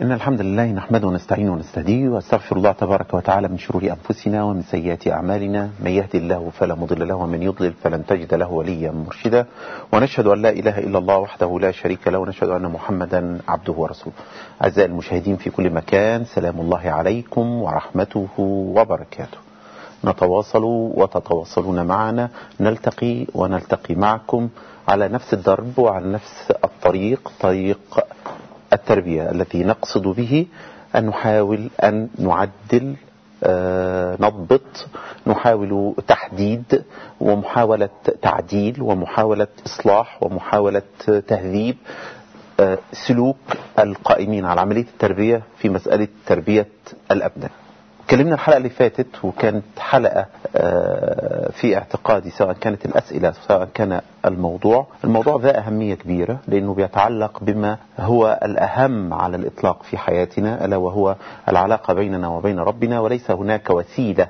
إن الحمد لله نحمده ونستعينه ونستهديه واستغفر الله تبارك وتعالى من شرور أنفسنا ومن سيئات أعمالنا من يهدي الله فلا مضل له ومن يضلل فلن تجد له وليا مرشدا ونشهد أن لا إله إلا الله وحده لا شريك له ونشهد أن محمدا عبده ورسوله أعزائي المشاهدين في كل مكان سلام الله عليكم ورحمته وبركاته نتواصل وتتواصلون معنا نلتقي ونلتقي معكم على نفس الدرب وعلى نفس الطريق طريق التربية الذي نقصد به أن نحاول أن نعدل آه، نضبط نحاول تحديد ومحاولة تعديل ومحاولة إصلاح ومحاولة تهذيب آه، سلوك القائمين على عملية التربية في مسألة تربية الأبناء اتكلمنا الحلقة اللي فاتت وكانت حلقة آه، في اعتقادي سواء كانت الأسئلة سواء كان الموضوع الموضوع ذا أهمية كبيرة لأنه بيتعلق بما هو الأهم على الإطلاق في حياتنا ألا وهو العلاقة بيننا وبين ربنا وليس هناك وسيلة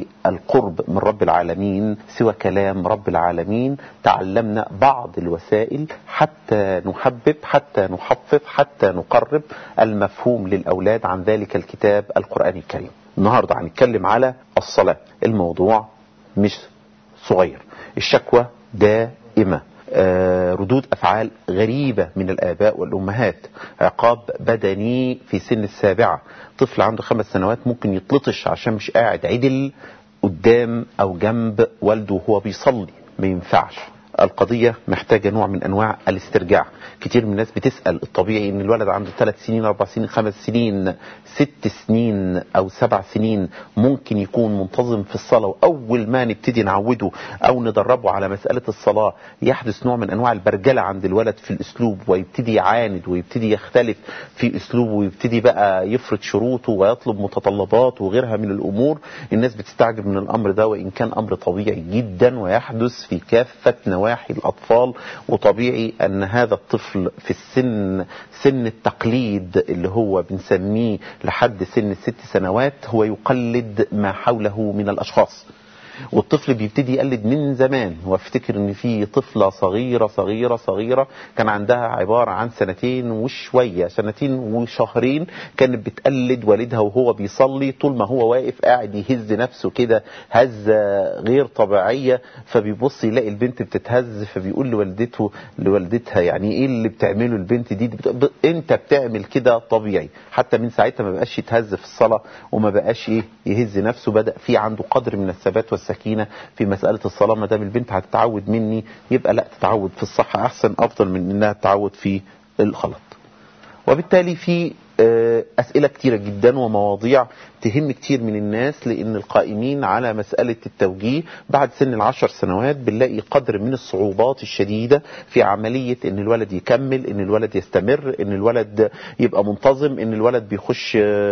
للقرب من رب العالمين سوى كلام رب العالمين تعلمنا بعض الوسائل حتى نحبب حتى نحفظ حتى نقرب المفهوم للأولاد عن ذلك الكتاب القرآني الكريم النهاردة هنتكلم على الصلاة الموضوع مش صغير الشكوى دائمة آه، ردود أفعال غريبة من الآباء والأمهات عقاب بدني في سن السابعة طفل عنده خمس سنوات ممكن يتلطش عشان مش قاعد عدل قدام أو جنب والده وهو بيصلي ما ينفعش القضية محتاجة نوع من أنواع الاسترجاع كتير من الناس بتسأل الطبيعي ان الولد عنده ثلاث سنين اربع سنين خمس سنين ست سنين او سبع سنين ممكن يكون منتظم في الصلاة واول ما نبتدي نعوده او ندربه على مسألة الصلاة يحدث نوع من انواع البرجلة عند الولد في الاسلوب ويبتدي يعاند ويبتدي يختلف في اسلوبه ويبتدي بقى يفرض شروطه ويطلب متطلبات وغيرها من الامور الناس بتستعجب من الامر ده وان كان امر طبيعي جدا ويحدث في كافة نواحي الاطفال وطبيعي ان هذا الطفل في السن سن التقليد اللي هو بنسميه لحد سن الست سنوات هو يقلد ما حوله من الاشخاص والطفل بيبتدي يقلد من زمان وافتكر ان في طفله صغيره صغيره صغيره كان عندها عباره عن سنتين وشويه سنتين وشهرين كانت بتقلد والدها وهو بيصلي طول ما هو واقف قاعد يهز نفسه كده هزه غير طبيعيه فبيبص يلاقي البنت بتتهز فبيقول لوالدته لوالدتها يعني ايه اللي بتعمله البنت دي, دي انت بتعمل كده طبيعي حتى من ساعتها ما بقاش يتهز في الصلاه وما بقاش ايه يهز نفسه بدا في عنده قدر من الثبات والس السكينة في مسألة الصلاة ما دام البنت هتتعود مني يبقى لا تتعود في الصح أحسن أفضل من إنها تتعود في الغلط وبالتالي في أسئلة كتيرة جدا ومواضيع تهم كتير من الناس لأن القائمين على مسألة التوجيه بعد سن العشر سنوات بنلاقي قدر من الصعوبات الشديدة في عملية أن الولد يكمل أن الولد يستمر أن الولد يبقى منتظم أن الولد بيخش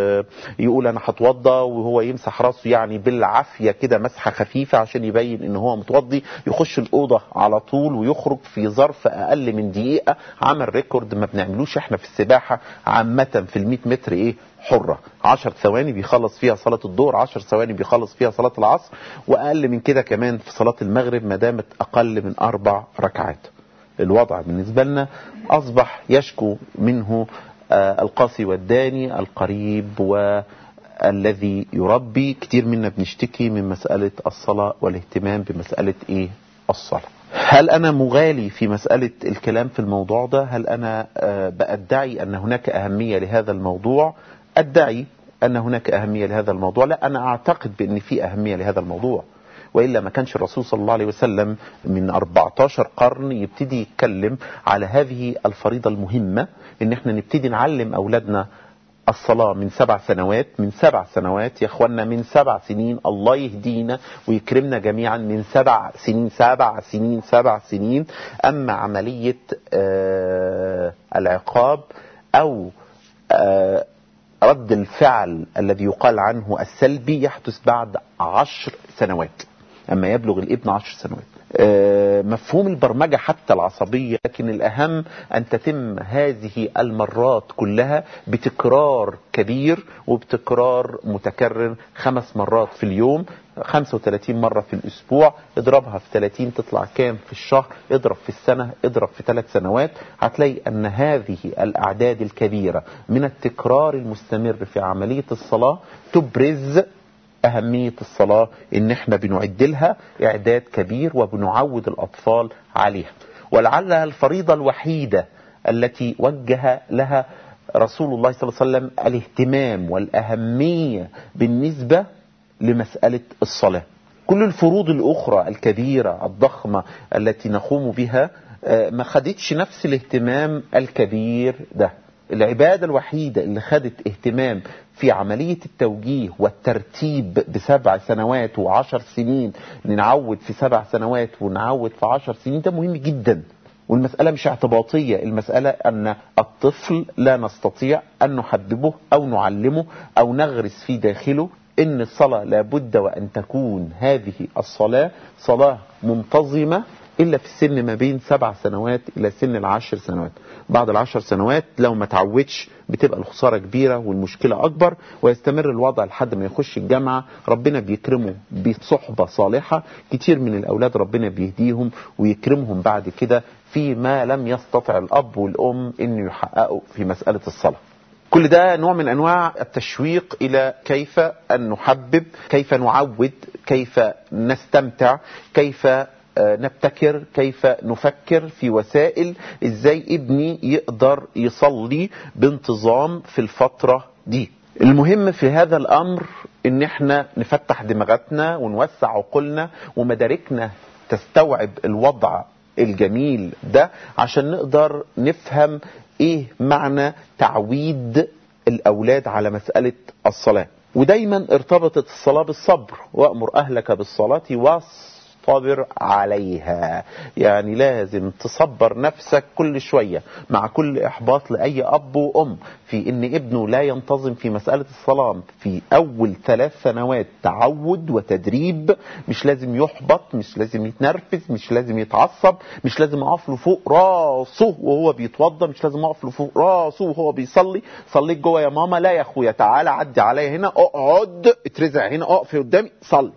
يقول أنا هتوضى وهو يمسح راسه يعني بالعافية كده مسحة خفيفة عشان يبين أن هو متوضي يخش الأوضة على طول ويخرج في ظرف أقل من دقيقة عمل ريكورد ما بنعملوش احنا في السباحة عامة في المئة متر ايه حرة 10 ثواني بيخلص فيها صلاة الظهر 10 ثواني بيخلص فيها صلاة العصر وأقل من كده كمان في صلاة المغرب ما دامت أقل من أربع ركعات الوضع بالنسبة لنا أصبح يشكو منه آه القاسي والداني القريب والذي يربي كتير منا بنشتكي من مسألة الصلاة والاهتمام بمسألة إيه الصلاة هل أنا مغالي في مسألة الكلام في الموضوع ده هل أنا بأدعي أن هناك أهمية لهذا الموضوع أدعي أن هناك أهمية لهذا الموضوع لا أنا أعتقد بأن في أهمية لهذا الموضوع وإلا ما كانش الرسول صلى الله عليه وسلم من 14 قرن يبتدي يتكلم على هذه الفريضة المهمة ان احنا نبتدي نعلم أولادنا الصلاة من سبع سنوات من سبع سنوات يا اخوانا من سبع سنين الله يهدينا ويكرمنا جميعا من سبع سنين سبع سنين سبع سنين أما عملية آه العقاب أو آه رد الفعل الذي يقال عنه السلبي يحدث بعد عشر سنوات أما يبلغ الابن عشر سنوات آه، مفهوم البرمجة حتى العصبية لكن الأهم أن تتم هذه المرات كلها بتكرار كبير وبتكرار متكرر خمس مرات في اليوم 35 مرة في الأسبوع اضربها في 30 تطلع كام في الشهر اضرب في السنة اضرب في ثلاث سنوات هتلاقي أن هذه الأعداد الكبيرة من التكرار المستمر في عملية الصلاة تبرز أهمية الصلاة إن إحنا بنعد لها إعداد كبير وبنعود الأطفال عليها ولعلها الفريضة الوحيدة التي وجه لها رسول الله صلى الله عليه وسلم الاهتمام والأهمية بالنسبة لمسألة الصلاة كل الفروض الأخرى الكبيرة الضخمة التي نقوم بها آه، ما خدتش نفس الاهتمام الكبير ده العبادة الوحيدة اللي خدت اهتمام في عملية التوجيه والترتيب بسبع سنوات وعشر سنين نعود في سبع سنوات ونعود في عشر سنين ده مهم جدا والمسألة مش اعتباطية المسألة أن الطفل لا نستطيع أن نحببه أو نعلمه أو نغرس في داخله إن الصلاة لابد وأن تكون هذه الصلاة صلاة منتظمة إلا في السن ما بين سبع سنوات إلى سن العشر سنوات بعد العشر سنوات لو ما تعودش بتبقى الخسارة كبيرة والمشكلة أكبر ويستمر الوضع لحد ما يخش الجامعة ربنا بيكرمه بصحبة صالحة كتير من الأولاد ربنا بيهديهم ويكرمهم بعد كده فيما لم يستطع الأب والأم أن يحققوا في مسألة الصلاة كل ده نوع من انواع التشويق الى كيف ان نحبب كيف نعود كيف نستمتع كيف نبتكر كيف نفكر في وسائل ازاي ابني يقدر يصلي بانتظام في الفترة دي المهم في هذا الامر ان احنا نفتح دماغاتنا ونوسع عقولنا ومداركنا تستوعب الوضع الجميل ده عشان نقدر نفهم ايه معنى تعويد الاولاد على مسألة الصلاة ودايما ارتبطت الصلاة بالصبر وامر اهلك بالصلاة واص تصطبر عليها يعني لازم تصبر نفسك كل شوية مع كل إحباط لأي أب وأم في إن ابنه لا ينتظم في مسألة الصلاة في أول ثلاث سنوات تعود وتدريب مش لازم يحبط مش لازم يتنرفز مش لازم يتعصب مش لازم أقف له فوق راسه وهو بيتوضى مش لازم أقف له فوق راسه وهو بيصلي صليت جوه يا ماما لا يا أخويا تعالى عدي عليا هنا اقعد اترزع هنا اقف قدامي صلي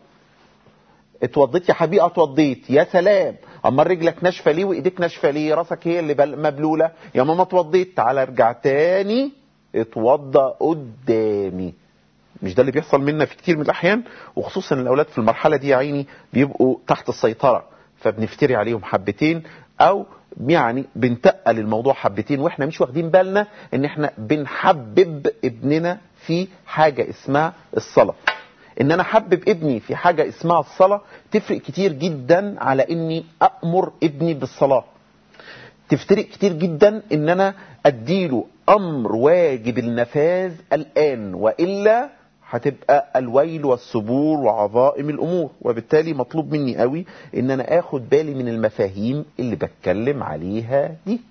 اتوضيت يا حبيبي اتوضيت يا سلام اما رجلك ناشفه ليه وايديك ناشفه ليه راسك هي اللي مبلوله يا ماما اتوضيت تعالى ارجع تاني اتوضى قدامي مش ده اللي بيحصل منا في كتير من الاحيان وخصوصا الاولاد في المرحله دي يا عيني بيبقوا تحت السيطره فبنفتري عليهم حبتين او يعني بنتقل الموضوع حبتين واحنا مش واخدين بالنا ان احنا بنحبب ابننا في حاجه اسمها الصلاه ان انا احبب ابني في حاجة اسمها الصلاة تفرق كتير جدا على اني امر ابني بالصلاة تفترق كتير جدا ان انا اديله امر واجب النفاذ الان وإلا هتبقى الويل والسبور وعظائم الامور وبالتالي مطلوب مني قوي ان انا اخد بالي من المفاهيم اللي بتكلم عليها دي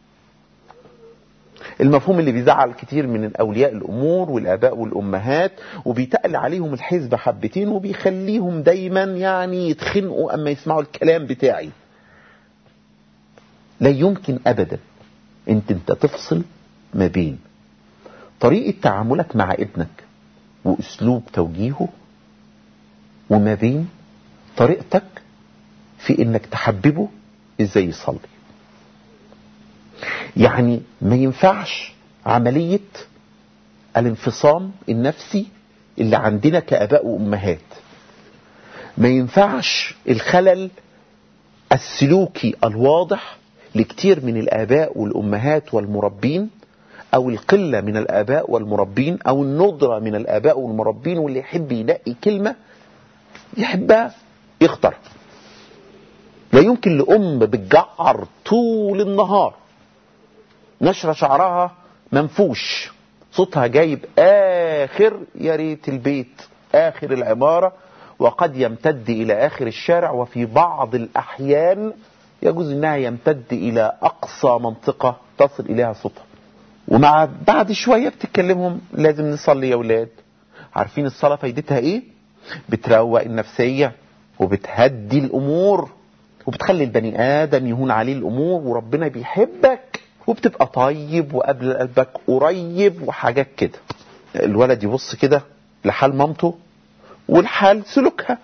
المفهوم اللي بيزعل كتير من الاولياء الامور والاباء والامهات وبيتقل عليهم الحزب حبتين وبيخليهم دايما يعني يتخنقوا اما يسمعوا الكلام بتاعي لا يمكن ابدا انت انت تفصل ما بين طريقة تعاملك مع ابنك واسلوب توجيهه وما بين طريقتك في انك تحببه ازاي يصلي يعني ما ينفعش عملية الانفصام النفسي اللي عندنا كأباء وأمهات ما ينفعش الخلل السلوكي الواضح لكتير من الآباء والأمهات والمربين أو القلة من الآباء والمربين أو الندرة من الآباء والمربين واللي يحب يلاقي كلمة يحبها يختار لا يمكن لأم بتجعر طول النهار نشر شعرها منفوش صوتها جايب آخر يا ريت البيت آخر العمارة وقد يمتد إلى آخر الشارع وفي بعض الأحيان يجوز أنها يمتد إلى أقصى منطقة تصل إليها صوتها ومع بعد شوية بتتكلمهم لازم نصلي يا ولاد عارفين الصلاة فايدتها إيه؟ بتروق النفسية وبتهدي الامور وبتخلي البني ادم يهون عليه الامور وربنا بيحبك وبتبقى طيب وقبل قلبك قريب وحاجات كده الولد يبص كده لحال مامته والحال سلوكها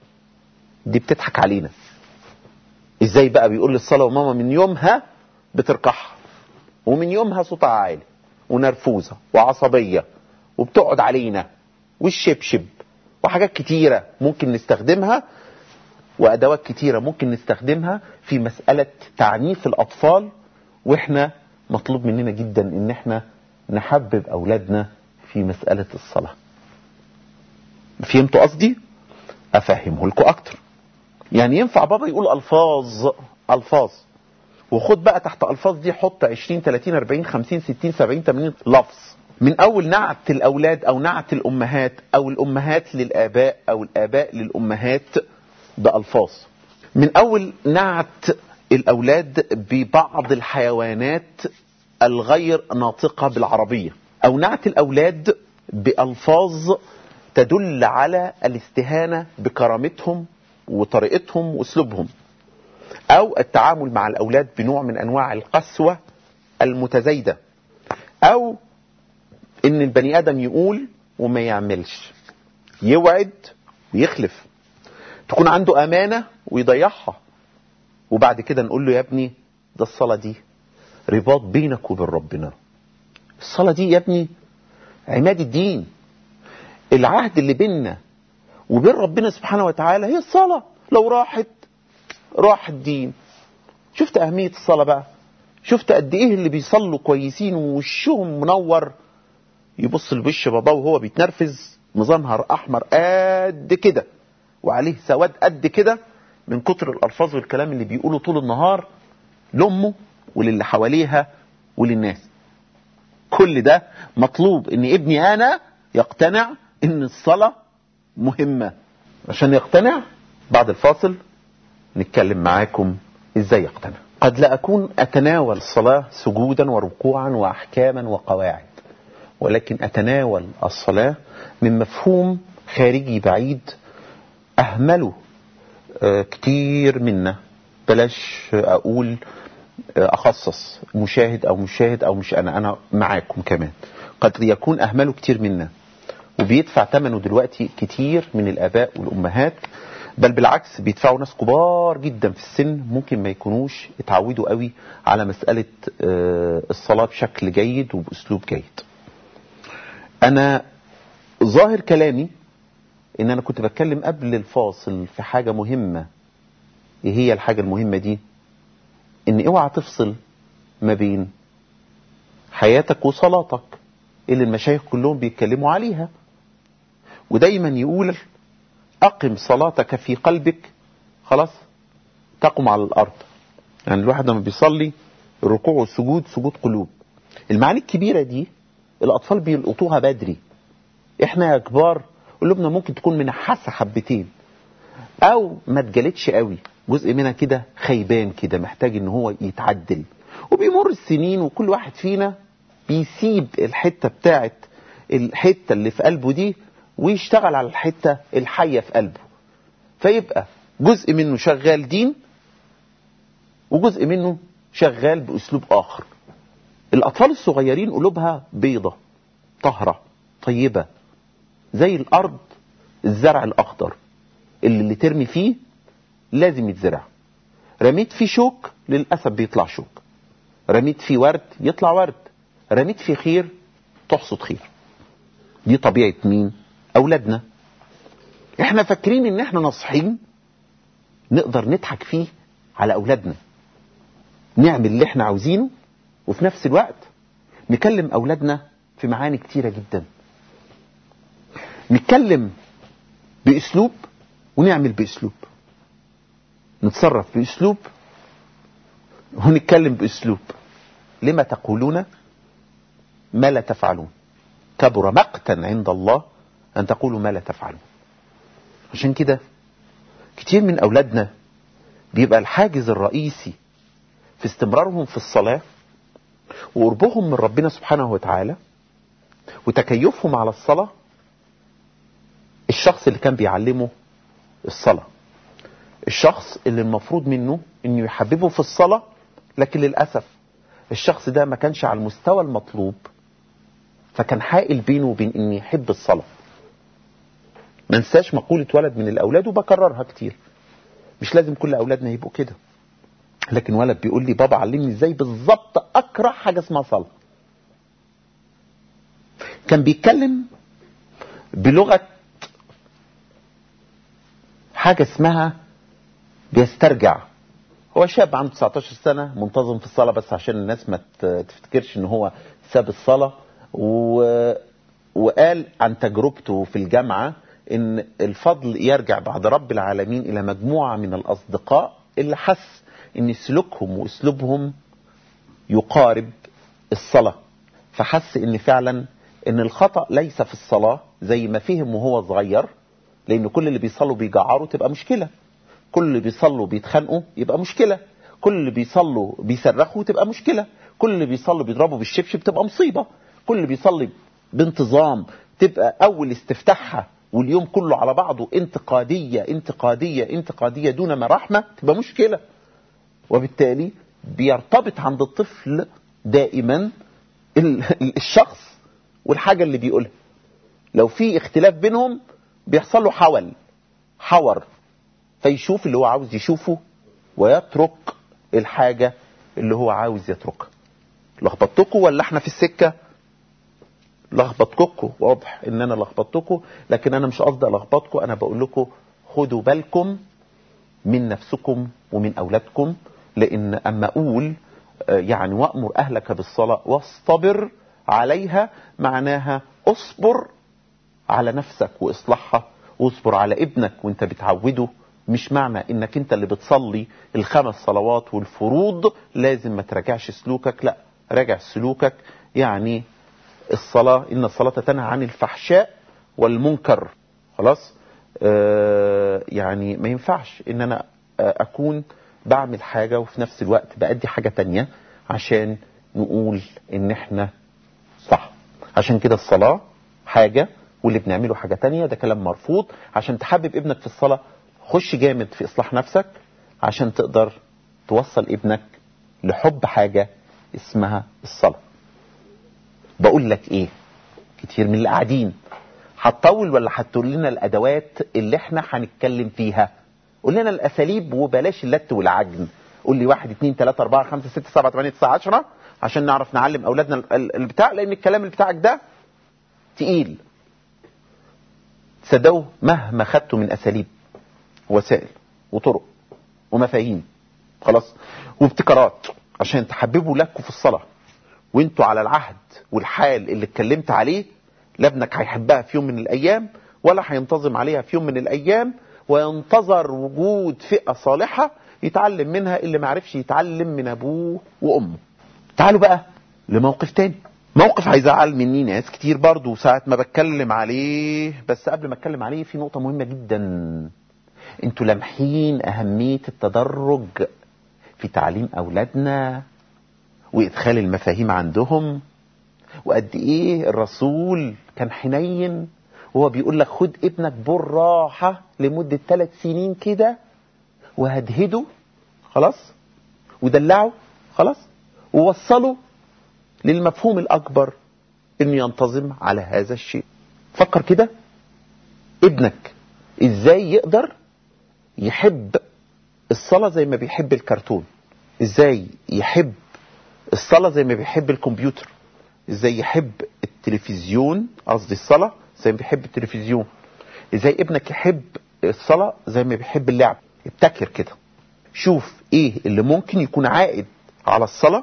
دي بتضحك علينا ازاي بقى بيقول للصلاه وماما من يومها بتركحها ومن يومها صوتها عالي ونرفوزه وعصبيه وبتقعد علينا والشبشب وحاجات كتيره ممكن نستخدمها وادوات كتيره ممكن نستخدمها في مساله تعنيف الاطفال واحنا مطلوب مننا جدا ان احنا نحبب اولادنا في مساله الصلاه فهمتوا قصدي افهمه لكم اكتر يعني ينفع بابا يقول الفاظ الفاظ وخد بقى تحت الفاظ دي حط 20 30 40 50 60 70 80 لفظ من اول نعت الاولاد او نعت الامهات او الامهات للاباء او الاباء للامهات بالفاظ من اول نعت الاولاد ببعض الحيوانات الغير ناطقه بالعربيه او نعت الاولاد بالفاظ تدل على الاستهانه بكرامتهم وطريقتهم واسلوبهم او التعامل مع الاولاد بنوع من انواع القسوه المتزايده او ان البني ادم يقول وما يعملش يوعد ويخلف تكون عنده امانه ويضيعها وبعد كده نقول له يا ابني ده الصلاه دي رباط بينك وبين ربنا الصلاه دي يا ابني عماد الدين العهد اللي بيننا وبين ربنا سبحانه وتعالى هي الصلاه لو راحت راح الدين شفت أهمية الصلاة بقى شفت قد إيه اللي بيصلوا كويسين ووشهم منور يبص لوش باباه وهو بيتنرفز مزنهر أحمر قد كده وعليه سواد قد كده من كتر الألفاظ والكلام اللي بيقوله طول النهار لأمه وللي حواليها وللناس كل ده مطلوب ان ابني انا يقتنع ان الصلاة مهمة عشان يقتنع بعد الفاصل نتكلم معاكم ازاي يقتنع قد لا اكون اتناول الصلاة سجودا وركوعا واحكاما وقواعد ولكن اتناول الصلاة من مفهوم خارجي بعيد اهمله كتير منا بلاش اقول اخصص مشاهد او مشاهد او مش انا انا معاكم كمان قد يكون اهمله كتير منا وبيدفع ثمنه دلوقتي كتير من الاباء والامهات بل بالعكس بيدفعوا ناس كبار جدا في السن ممكن ما يكونوش اتعودوا قوي على مسألة الصلاة بشكل جيد وبأسلوب جيد أنا ظاهر كلامي إن أنا كنت بتكلم قبل الفاصل في حاجة مهمة إيه هي الحاجة المهمة دي إن اوعى تفصل ما بين حياتك وصلاتك اللي المشايخ كلهم بيتكلموا عليها ودايما يقول أقم صلاتك في قلبك خلاص تقم على الأرض يعني الواحد لما بيصلي الركوع والسجود سجود قلوب المعاني الكبيرة دي الأطفال بيلقطوها بدري إحنا يا كبار قلوبنا ممكن تكون منحسة حبتين أو ما اتجلتش قوي جزء منها كده خيبان كده محتاج إن هو يتعدل وبيمر السنين وكل واحد فينا بيسيب الحتة بتاعت الحتة اللي في قلبه دي ويشتغل على الحتة الحية في قلبه فيبقى جزء منه شغال دين وجزء منه شغال بأسلوب آخر الأطفال الصغيرين قلوبها بيضة طهرة طيبة زي الأرض الزرع الأخضر اللي, اللي ترمي فيه لازم يتزرع رميت فيه شوك للأسف بيطلع شوك رميت فيه ورد يطلع ورد رميت فيه خير تحصد خير دي طبيعة مين أولادنا احنا فاكرين ان احنا ناصحين نقدر نضحك فيه على أولادنا نعمل اللي احنا عاوزينه وفي نفس الوقت نكلم أولادنا في معاني كتيرة جدا نتكلم بأسلوب ونعمل بأسلوب نتصرف بأسلوب ونتكلم بأسلوب لما تقولون ما لا تفعلون كبر مقتا عند الله أن تقولوا ما لا تفعلون عشان كده كتير من أولادنا بيبقى الحاجز الرئيسي في استمرارهم في الصلاة وقربهم من ربنا سبحانه وتعالى وتكيفهم على الصلاة الشخص اللي كان بيعلمه الصلاة الشخص اللي المفروض منه انه يحببه في الصلاة لكن للأسف الشخص ده ما كانش على المستوى المطلوب فكان حائل بينه وبين انه يحب الصلاة ما انساش مقولة ولد من الأولاد وبكررها كتير مش لازم كل أولادنا يبقوا كده لكن ولد بيقول لي بابا علمني ازاي بالظبط أكره حاجة اسمها صلاة كان بيتكلم بلغة حاجة اسمها بيسترجع هو شاب عنده 19 سنة منتظم في الصلاة بس عشان الناس ما تفتكرش ان هو ساب الصلاة و... وقال عن تجربته في الجامعة ان الفضل يرجع بعد رب العالمين الى مجموعة من الاصدقاء اللي حس ان سلوكهم واسلوبهم يقارب الصلاة فحس ان فعلا ان الخطأ ليس في الصلاة زي ما فهم وهو صغير لان كل اللي بيصلوا بيجعروا تبقى مشكلة كل اللي بيصلوا بيتخانقوا يبقى مشكلة كل اللي بيصلوا بيصرخوا تبقى مشكلة كل اللي بيصلوا بيضربوا بالشبشب تبقى مصيبة كل اللي بيصلي بانتظام تبقى اول استفتاحها واليوم كله على بعضه انتقادية انتقادية انتقادية دون رحمة تبقى مشكلة وبالتالي بيرتبط عند الطفل دائما الشخص والحاجة اللي بيقولها لو في اختلاف بينهم بيحصل له حول حور فيشوف اللي هو عاوز يشوفه ويترك الحاجة اللي هو عاوز يتركها لخبطتكم ولا احنا في السكة لخبطتكم واضح ان انا لخبطتكم لكن انا مش قصدي الخبطكم انا بقول لكم خدوا بالكم من نفسكم ومن اولادكم لان اما اقول يعني وامر اهلك بالصلاة واصطبر عليها معناها اصبر على نفسك واصلاحها واصبر على ابنك وانت بتعوده مش معنى انك انت اللي بتصلي الخمس صلوات والفروض لازم ما تراجعش سلوكك لا راجع سلوكك يعني الصلاة ان الصلاة تنهى عن الفحشاء والمنكر خلاص آه يعني ما ينفعش ان انا اكون بعمل حاجة وفي نفس الوقت بأدي حاجة تانية عشان نقول ان احنا صح عشان كده الصلاة حاجة واللي بنعمله حاجة تانية ده كلام مرفوض عشان تحبب ابنك في الصلاة خش جامد في إصلاح نفسك عشان تقدر توصل ابنك لحب حاجة اسمها الصلاة بقول لك ايه كتير من اللي قاعدين هتطول ولا هتقول لنا الادوات اللي احنا هنتكلم فيها قول لنا الاساليب وبلاش اللت والعجن قول لي واحد اتنين تلاتة اربعة خمسة ستة سبعة تمانية تسعة عشرة عشان نعرف نعلم اولادنا البتاع لان الكلام اللي بتاعك ده تقيل تصدقوا مهما خدتوا من اساليب وسائل وطرق ومفاهيم خلاص وابتكارات عشان تحببوا لكم في الصلاة وانتوا على العهد والحال اللي اتكلمت عليه لا ابنك هيحبها في يوم من الايام ولا هينتظم عليها في يوم من الايام وينتظر وجود فئة صالحة يتعلم منها اللي معرفش يتعلم من ابوه وامه تعالوا بقى لموقف تاني موقف هيزعل مني ناس كتير برضو ساعة ما بتكلم عليه بس قبل ما اتكلم عليه في نقطة مهمة جدا انتوا لامحين اهمية التدرج في تعليم اولادنا وادخال المفاهيم عندهم وقد ايه الرسول كان حنين وهو بيقول لك خد ابنك بالراحة لمدة ثلاث سنين كده وهدهده خلاص ودلعه خلاص ووصله للمفهوم الأكبر إنه ينتظم على هذا الشيء فكر كده ابنك إزاي يقدر يحب الصلاة زي ما بيحب الكرتون إزاي يحب الصلاة زي ما بيحب الكمبيوتر إزاي يحب التلفزيون قصدي الصلاة زي ما بيحب التلفزيون إزاي ابنك يحب الصلاة زي ما بيحب اللعب ابتكر كده شوف إيه اللي ممكن يكون عائد على الصلاة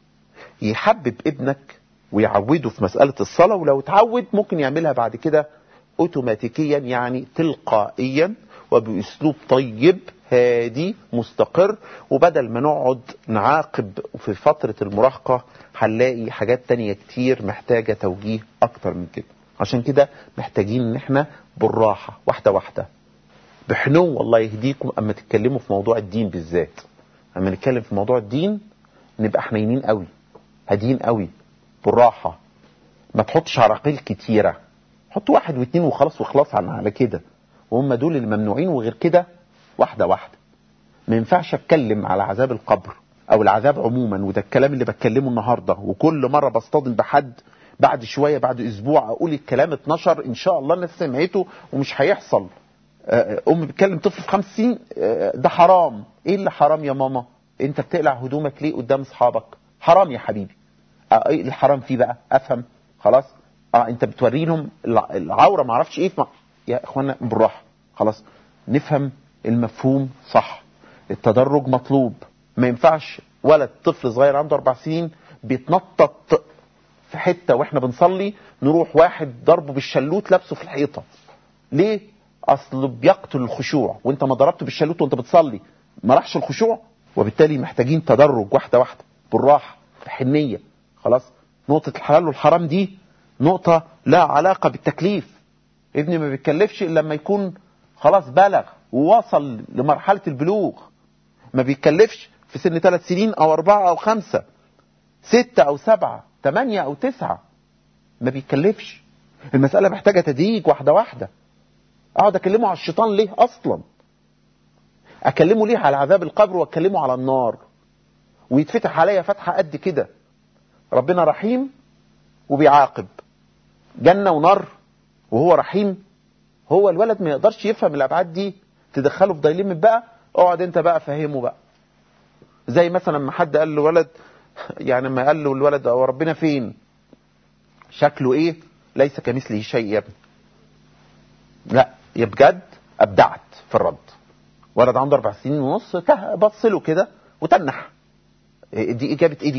يحبب ابنك ويعوده في مسألة الصلاة ولو اتعود ممكن يعملها بعد كده اوتوماتيكيا يعني تلقائيا وبأسلوب طيب هادي مستقر وبدل ما نقعد نعاقب في فترة المراهقة هنلاقي حاجات تانية كتير محتاجة توجيه أكتر من كده عشان كده محتاجين ان احنا بالراحة واحدة واحدة بحنو والله يهديكم اما تتكلموا في موضوع الدين بالذات اما نتكلم في موضوع الدين نبقى حنينين قوي هاديين قوي بالراحة ما تحطش عراقيل كتيرة حط واحد واثنين وخلاص وخلاص عن على كده وهم دول اللي ممنوعين وغير كده واحدة واحدة ما ينفعش اتكلم على عذاب القبر او العذاب عموما وده الكلام اللي بتكلمه النهارده وكل مره بصطدم بحد بعد شويه بعد اسبوع اقول الكلام اتنشر ان شاء الله الناس سمعته ومش هيحصل آه، ام بتكلم طفل في خمس سنين آه، ده حرام ايه اللي حرام يا ماما انت بتقلع هدومك ليه قدام اصحابك حرام يا حبيبي اه ايه الحرام فيه بقى افهم خلاص اه انت بتوري لهم الع- العوره ما اعرفش ايه فما... يا اخوانا بالراحه خلاص نفهم المفهوم صح التدرج مطلوب ما ينفعش ولد طفل صغير عنده اربع سنين بيتنطط في حته واحنا بنصلي نروح واحد ضربه بالشلوت لابسه في الحيطه ليه اصل بيقتل الخشوع وانت ما ضربته بالشلوت وانت بتصلي ما راحش الخشوع وبالتالي محتاجين تدرج واحده واحده بالراحه بحنيه خلاص نقطه الحلال والحرام دي نقطه لا علاقه بالتكليف ابني ما بيتكلفش الا لما يكون خلاص بلغ ووصل لمرحله البلوغ ما بيتكلفش في سن ثلاث سنين او اربعه او خمسه ستة أو سبعة ثمانية أو تسعة ما بيتكلفش المسألة محتاجة تدريج واحدة واحدة أقعد أكلمه على الشيطان ليه أصلا أكلمه ليه على عذاب القبر وأكلمه على النار ويتفتح عليا فتحة قد كده ربنا رحيم وبيعاقب جنة ونار وهو رحيم هو الولد ما يقدرش يفهم الأبعاد دي تدخله في ضيلمة بقى اقعد انت بقى فهمه بقى زي مثلا ما حد قال له ولد يعني ما قال له الولد هو ربنا فين شكله ايه ليس كمثله شيء يا ابني لا يا بجد ابدعت في الرد ولد عنده اربع سنين ونص ته- بص له كده وتنح إيه دي اجابه ايه دي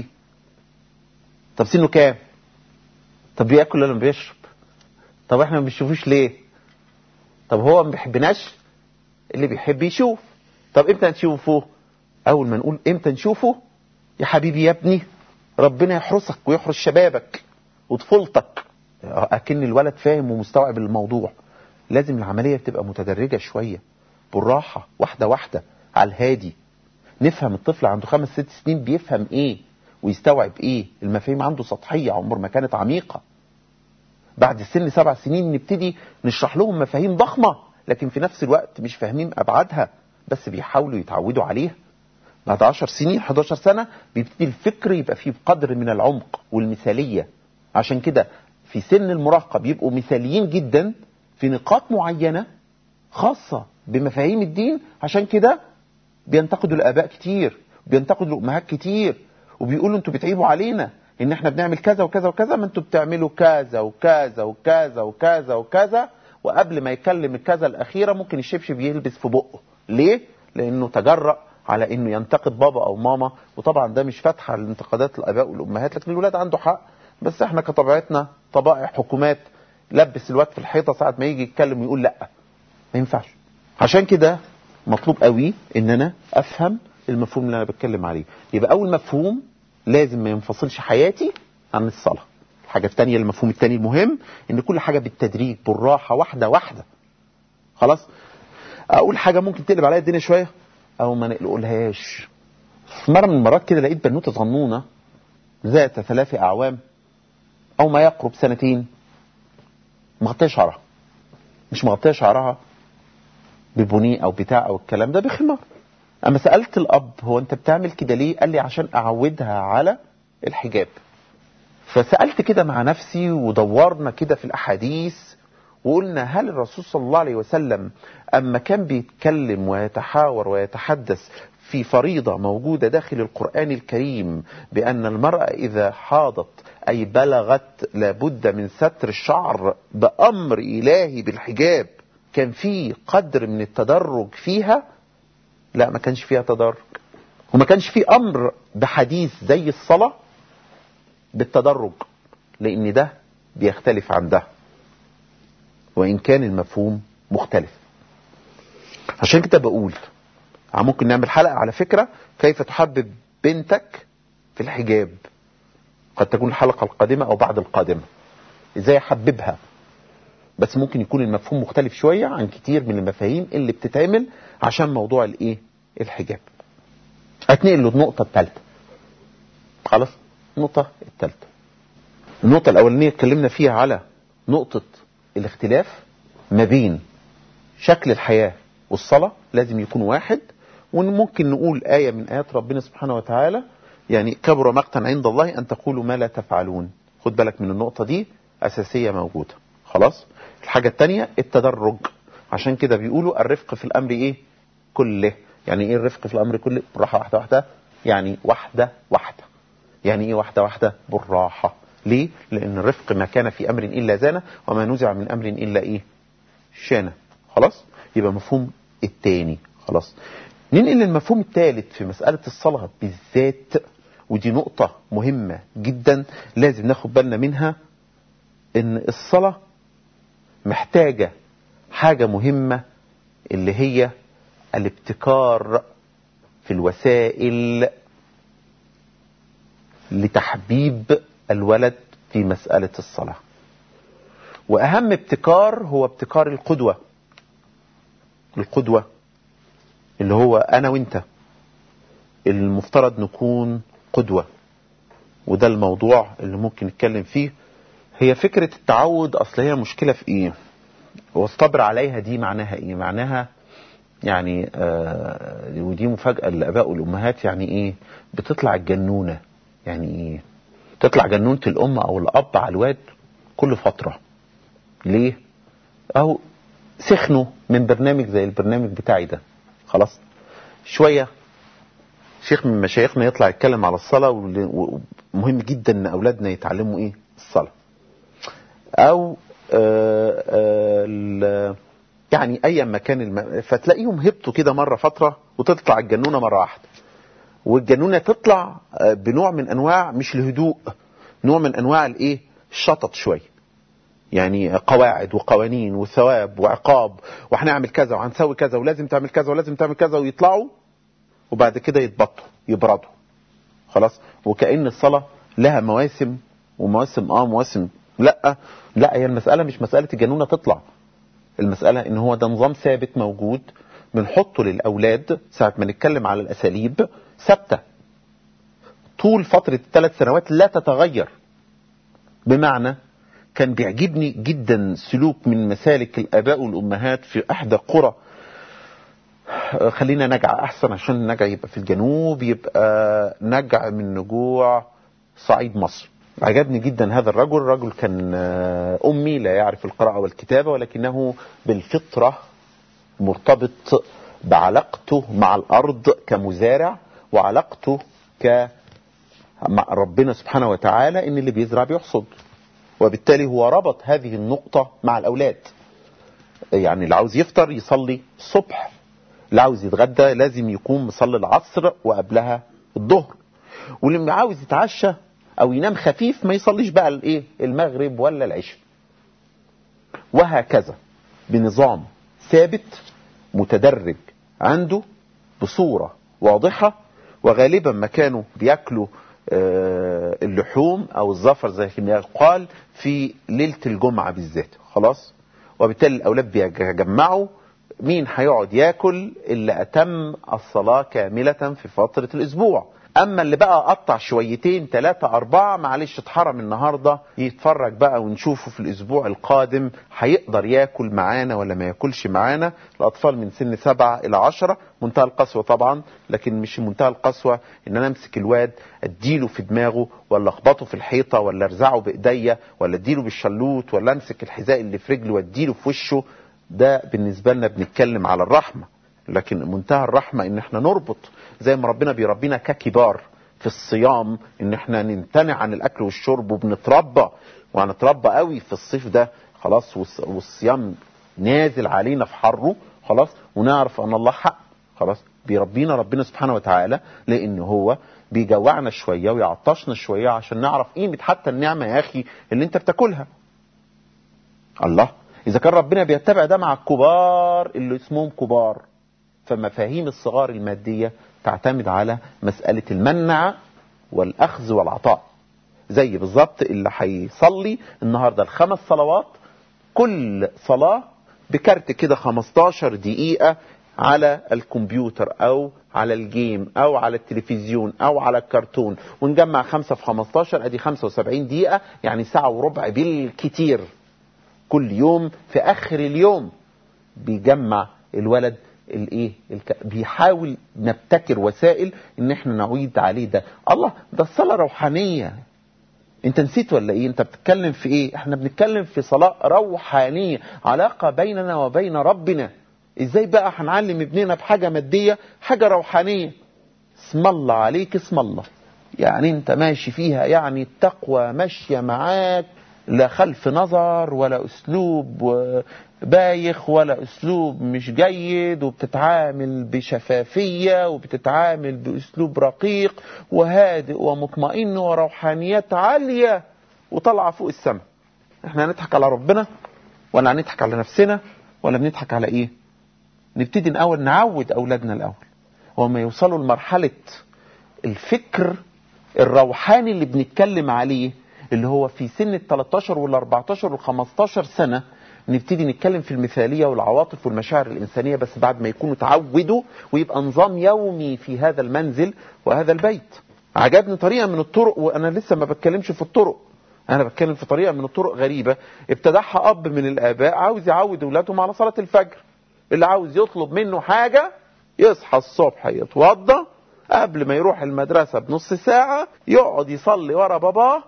طب سنه كام طب بياكل ولا ما بيشرب طب احنا ما بنشوفوش ليه طب هو ما بيحبناش اللي بيحب يشوف طب امتى نشوفه اول ما نقول امتى نشوفه يا حبيبي يا ابني ربنا يحرسك ويحرس شبابك وطفولتك اكن الولد فاهم ومستوعب الموضوع لازم العملية بتبقى متدرجة شوية بالراحة واحدة واحدة على الهادي نفهم الطفل عنده خمس ست سنين بيفهم ايه ويستوعب ايه المفاهيم عنده سطحية عمر ما كانت عميقة بعد سن سبع سنين نبتدي نشرح لهم مفاهيم ضخمة لكن في نفس الوقت مش فاهمين أبعادها بس بيحاولوا يتعودوا عليها بعد 10 سنين 11 سنة بيبتدي الفكر يبقى فيه قدر من العمق والمثالية عشان كده في سن المراهقة بيبقوا مثاليين جدا في نقاط معينة خاصة بمفاهيم الدين عشان كده بينتقدوا الآباء كتير بينتقدوا الأمهات كتير وبيقولوا انتوا بتعيبوا علينا ان احنا بنعمل كذا وكذا وكذا ما انتوا بتعملوا كذا وكذا وكذا وكذا وكذا وقبل ما يكلم الكذا الأخيرة ممكن الشبشب يلبس في بقه ليه؟ لأنه تجرأ على انه ينتقد بابا او ماما وطبعا ده مش فاتحه لانتقادات الاباء والامهات لكن الولاد عنده حق بس احنا كطبيعتنا طبائع حكومات لبس الواد في الحيطه ساعه ما يجي يتكلم ويقول لا ما ينفعش عشان كده مطلوب قوي ان انا افهم المفهوم اللي انا بتكلم عليه يبقى اول مفهوم لازم ما ينفصلش حياتي عن الصلاه الحاجه الثانيه المفهوم الثاني المهم ان كل حاجه بالتدريج بالراحه واحده واحده خلاص اقول حاجه ممكن تقلب عليا الدنيا شويه او ما نقولهاش في مره من المرات كده لقيت بنوته صغنونه ذات ثلاث اعوام او ما يقرب سنتين مغطيه شعرها مش مغطيه شعرها ببني او بتاع او الكلام ده بخمار اما سالت الاب هو انت بتعمل كده ليه قال لي عشان اعودها على الحجاب فسالت كده مع نفسي ودورنا كده في الاحاديث وقلنا هل الرسول صلى الله عليه وسلم اما كان بيتكلم ويتحاور ويتحدث في فريضه موجوده داخل القران الكريم بان المراه اذا حاضت اي بلغت لابد من ستر الشعر بامر الهي بالحجاب كان في قدر من التدرج فيها لا ما كانش فيها تدرج وما كانش في امر بحديث زي الصلاه بالتدرج لان ده بيختلف عن ده وان كان المفهوم مختلف عشان كده بقول ممكن نعمل حلقه على فكره كيف تحبب بنتك في الحجاب قد تكون الحلقه القادمه او بعد القادمه ازاي احببها بس ممكن يكون المفهوم مختلف شويه عن كتير من المفاهيم اللي بتتعمل عشان موضوع الايه الحجاب اتنقل للنقطه الثالثه خلاص النقطه الثالثه النقطه الاولانيه اتكلمنا فيها على نقطه الاختلاف ما بين شكل الحياه والصلاه لازم يكون واحد وممكن نقول آية من آيات ربنا سبحانه وتعالى يعني كبر مقتا عند الله أن تقولوا ما لا تفعلون خد بالك من النقطة دي أساسية موجودة خلاص الحاجة التانية التدرج عشان كده بيقولوا الرفق في الأمر إيه كله يعني إيه الرفق في الأمر كله بالراحة واحدة واحدة يعني واحدة واحدة يعني إيه واحدة واحدة بالراحة ليه لأن الرفق ما كان في أمر إلا زانه وما نزع من أمر إلا إيه شانه خلاص يبقى مفهوم التاني خلاص ننقل للمفهوم الثالث في مسألة الصلاة بالذات ودي نقطة مهمة جدا لازم ناخد بالنا منها ان الصلاة محتاجة حاجة مهمة اللي هي الابتكار في الوسائل لتحبيب الولد في مسألة الصلاة وأهم ابتكار هو ابتكار القدوة القدوة اللي هو أنا وإنت المفترض نكون قدوة وده الموضوع اللي ممكن نتكلم فيه هي فكرة التعود أصل هي مشكلة في إيه والصبر عليها دي معناها إيه معناها يعني آه ودي مفاجأة للآباء والأمهات يعني إيه بتطلع الجنونة يعني إيه تطلع جنونة الأم أو الأب على الواد كل فترة ليه أو سخنوا من برنامج زي البرنامج بتاعي ده خلاص شوية شيخ من مشايخنا يطلع يتكلم على الصلاة ومهم جدا ان اولادنا يتعلموا ايه الصلاة او آآ آآ يعني ايا ما كان الم... فتلاقيهم هبطوا كده مرة فترة وتطلع الجنونة مرة واحدة والجنونة تطلع بنوع من انواع مش الهدوء نوع من انواع الايه الشطط شوية يعني قواعد وقوانين وثواب وعقاب وهنعمل كذا وهنسوي كذا ولازم تعمل كذا ولازم تعمل كذا ويطلعوا وبعد كده يتبطوا يبردوا خلاص وكأن الصلاة لها مواسم ومواسم اه مواسم لا لا هي المسألة مش مسألة الجنونة تطلع المسألة ان هو ده نظام ثابت موجود بنحطه للأولاد ساعة ما نتكلم على الأساليب ثابتة طول فترة الثلاث سنوات لا تتغير بمعنى كان بيعجبني جدا سلوك من مسالك الآباء والأمهات في أحدى قرى خلينا نجع أحسن عشان النجع يبقى في الجنوب يبقى نجع من نجوع صعيد مصر عجبني جدا هذا الرجل الرجل كان أمي لا يعرف القراءة والكتابة ولكنه بالفطرة مرتبط بعلاقته مع الأرض كمزارع وعلاقته ك مع ربنا سبحانه وتعالى ان اللي بيزرع بيحصد وبالتالي هو ربط هذه النقطة مع الأولاد يعني اللي عاوز يفطر يصلي الصبح اللي عاوز يتغدى لازم يكون مصلي العصر وقبلها الظهر واللي عاوز يتعشى او ينام خفيف ما يصليش بقى الايه المغرب ولا العشاء وهكذا بنظام ثابت متدرج عنده بصورة واضحة وغالبا ما كانوا بياكلوا اللحوم او الظفر زي ما يقال في ليلة الجمعة بالذات خلاص وبالتالي الاولاد بيجمعوا مين هيقعد ياكل اللي اتم الصلاة كاملة في فترة الاسبوع اما اللي بقى قطع شويتين ثلاثة اربعة معلش اتحرم النهاردة يتفرج بقى ونشوفه في الاسبوع القادم هيقدر ياكل معانا ولا ما ياكلش معانا الاطفال من سن سبعة الى عشرة منتهى القسوة طبعا لكن مش منتهى القسوة ان انا امسك الواد اديله في دماغه ولا اخبطه في الحيطة ولا ارزعه بايديا ولا اديله بالشلوت ولا امسك الحذاء اللي في رجله واديله في وشه ده بالنسبة لنا بنتكلم على الرحمة لكن منتهى الرحمة ان احنا نربط زي ما ربنا بيربينا ككبار في الصيام ان احنا نمتنع عن الاكل والشرب وبنتربى وهنتربى قوي في الصيف ده خلاص والصيام نازل علينا في حره خلاص ونعرف ان الله حق خلاص بيربينا ربنا سبحانه وتعالى لان هو بيجوعنا شوية ويعطشنا شوية عشان نعرف قيمة حتى النعمة يا اخي اللي انت بتاكلها الله اذا كان ربنا بيتبع ده مع الكبار اللي اسمهم كبار فمفاهيم الصغار المادية تعتمد على مسألة المنع والأخذ والعطاء زي بالظبط اللي هيصلي النهاردة الخمس صلوات كل صلاة بكارت كده 15 دقيقة على الكمبيوتر او على الجيم او على التلفزيون او على الكرتون ونجمع خمسة في 15 ادي 75 دقيقة يعني ساعة وربع بالكتير كل يوم في اخر اليوم بيجمع الولد الايه الك... بيحاول نبتكر وسائل ان احنا نعيد عليه ده الله ده الصلاه روحانيه انت نسيت ولا ايه انت بتتكلم في ايه احنا بنتكلم في صلاه روحانيه علاقه بيننا وبين ربنا ازاي بقى هنعلم ابننا بحاجه ماديه حاجه روحانيه اسم الله عليك اسم الله يعني انت ماشي فيها يعني التقوى ماشيه معاك لا خلف نظر ولا اسلوب بايخ ولا اسلوب مش جيد وبتتعامل بشفافيه وبتتعامل باسلوب رقيق وهادئ ومطمئن وروحانيات عاليه وطالعه فوق السماء احنا هنضحك على ربنا ولا هنضحك على نفسنا ولا بنضحك على ايه نبتدي الاول نعود اولادنا الاول وما يوصلوا لمرحله الفكر الروحاني اللي بنتكلم عليه اللي هو في سن ال 13 وال 14 وال 15 سنه نبتدي نتكلم في المثاليه والعواطف والمشاعر الانسانيه بس بعد ما يكونوا تعودوا ويبقى نظام يومي في هذا المنزل وهذا البيت. عجبني طريقه من الطرق وانا لسه ما بتكلمش في الطرق انا بتكلم في طريقه من الطرق غريبه ابتدعها اب من الاباء عاوز يعود اولادهم على صلاه الفجر. اللي عاوز يطلب منه حاجه يصحى الصبح يتوضى قبل ما يروح المدرسة بنص ساعة يقعد يصلي ورا باباه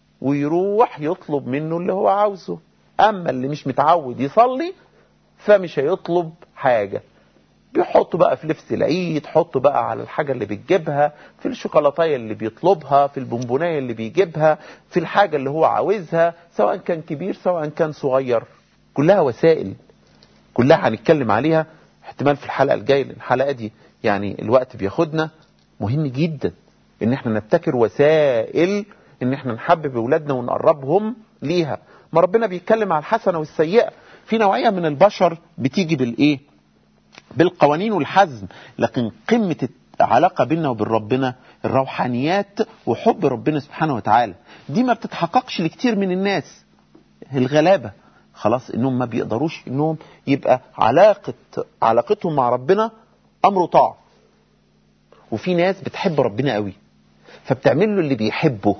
ويروح يطلب منه اللي هو عاوزه أما اللي مش متعود يصلي فمش هيطلب حاجة بيحطوا بقى في لبس العيد حطوا بقى على الحاجة اللي بتجيبها في الشوكولاتاية اللي بيطلبها في البونبوناية اللي بيجيبها في الحاجة اللي هو عاوزها سواء كان كبير سواء كان صغير كلها وسائل كلها هنتكلم عليها احتمال في الحلقة الجاية لأن الحلقة دي يعني الوقت بياخدنا مهم جدا ان احنا نبتكر وسائل ان احنا نحبب اولادنا ونقربهم ليها ما ربنا بيتكلم على الحسنه والسيئه في نوعيه من البشر بتيجي بالايه بالقوانين والحزم لكن قمه العلاقه بيننا وبين ربنا الروحانيات وحب ربنا سبحانه وتعالى دي ما بتتحققش لكتير من الناس الغلابه خلاص انهم ما بيقدروش انهم يبقى علاقه علاقتهم مع ربنا امر طاعه وفي ناس بتحب ربنا قوي فبتعمل له اللي بيحبه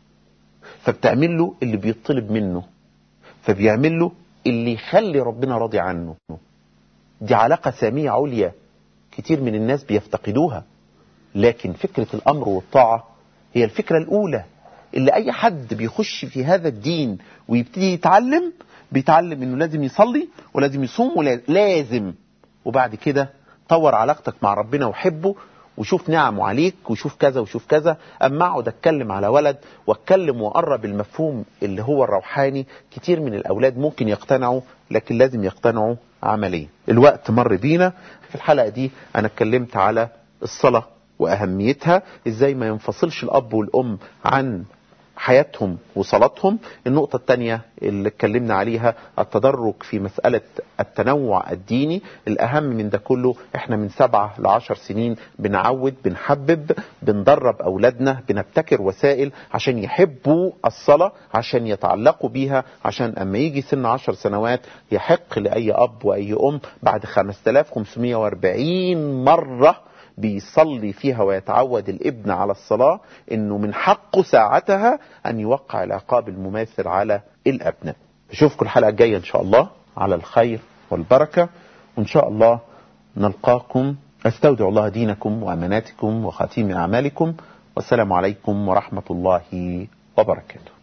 فبتعمل له اللي بيطلب منه فبيعمل له اللي يخلي ربنا راضي عنه دي علاقة سامية عليا كتير من الناس بيفتقدوها لكن فكرة الأمر والطاعة هي الفكرة الأولى اللي أي حد بيخش في هذا الدين ويبتدي يتعلم بيتعلم إنه لازم يصلي ولازم يصوم ولازم وبعد كده طور علاقتك مع ربنا وحبه وشوف نعمه عليك وشوف كذا وشوف كذا اما اقعد اتكلم على ولد واتكلم واقرب المفهوم اللي هو الروحاني كتير من الاولاد ممكن يقتنعوا لكن لازم يقتنعوا عمليا الوقت مر بينا في الحلقه دي انا اتكلمت على الصلاه واهميتها ازاي ما ينفصلش الاب والام عن حياتهم وصلاتهم النقطة الثانية اللي اتكلمنا عليها التدرج في مسألة التنوع الديني الأهم من ده كله احنا من سبعة لعشر سنين بنعود بنحبب بندرب أولادنا بنبتكر وسائل عشان يحبوا الصلاة عشان يتعلقوا بيها عشان أما يجي سن عشر سنوات يحق لأي أب وأي أم بعد 5540 مرة بيصلي فيها ويتعود الابن على الصلاة انه من حقه ساعتها ان يوقع العقاب المماثل على الابناء اشوفكم الحلقة الجاية ان شاء الله على الخير والبركة وان شاء الله نلقاكم استودع الله دينكم واماناتكم وخاتيم اعمالكم والسلام عليكم ورحمة الله وبركاته